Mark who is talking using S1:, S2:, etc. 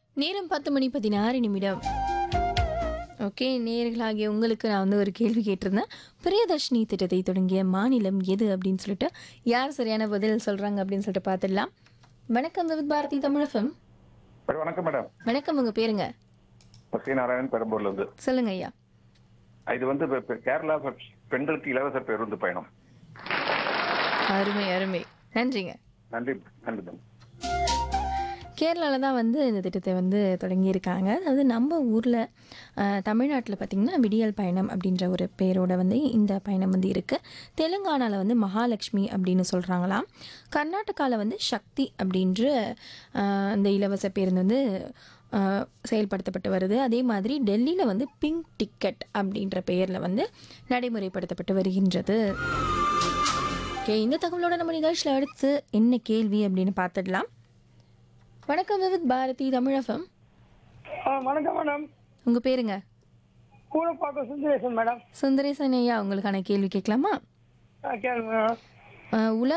S1: நேரம் பத்து மணி பதினாறு நிமிடம் ஓகே நேர்களாகிய உங்களுக்கு நான் வந்து ஒரு கேள்வி கேட்டிருந்தேன் பிரியதர்ஷினி திட்டத்தை தொடங்கிய மாநிலம் எது அப்படின்னு சொல்லிட்டு யார் சரியான பதில் சொல்கிறாங்க அப்படின்னு சொல்லிட்டு பார்த்துடலாம் வணக்கம் வித் பாரதி தமிழகம்
S2: மேடம் வணக்கம் மேடம்
S1: வணக்கம் உங்கள் பேருங்க
S2: சி நாராயணன் பெரம்பூர்ல இருந்து
S1: சொல்லுங்க ஐயா
S2: இது வந்து இப்ப- இப்ப கேரளா பெ- பெண்களுக்கு இலவச பேருந்து பயணம்
S1: அருமை அருமை நன்றிங்க
S2: நன்றி நன்றி மேடம்
S1: கேரளாவில் தான் வந்து இந்த திட்டத்தை வந்து தொடங்கியிருக்காங்க அதாவது நம்ம ஊரில் தமிழ்நாட்டில் பார்த்திங்கன்னா விடியல் பயணம் அப்படின்ற ஒரு பேரோட வந்து இந்த பயணம் வந்து இருக்குது தெலுங்கானாவில் வந்து மகாலட்சுமி அப்படின்னு சொல்கிறாங்களாம் கர்நாடகாவில் வந்து சக்தி அப்படின்ற அஹ், இந்த இலவச பேருந்து வந்து அஹ், செயல்படுத்தப்பட்டு வருது அதே மாதிரி டெல்லியில் வந்து பிங்க் டிக்கெட் அப்படின்ற பெயரில் வந்து நடைமுறைப்படுத்தப்பட்டு வருகின்றது ஓகே இந்த தகவலோட நம்ம நிகழ்ச்சியில் அடுத்து என்ன கேள்வி அப்படின்னு பார்த்துடலாம் வணக்கம் விவித் பாரதி தமிழகம்
S3: ஆ வணக்கம் மேடம்
S1: உங்கள் பேருங்க
S3: கூடப்பாக்கம் சுந்தரேசன் மேடம்
S1: சுந்தரேசன் ஐயா உங்களுக்கான கேள்வி கேட்கலாமா
S3: ஆ கேளுங்க மேடம்
S1: அஹ், உலக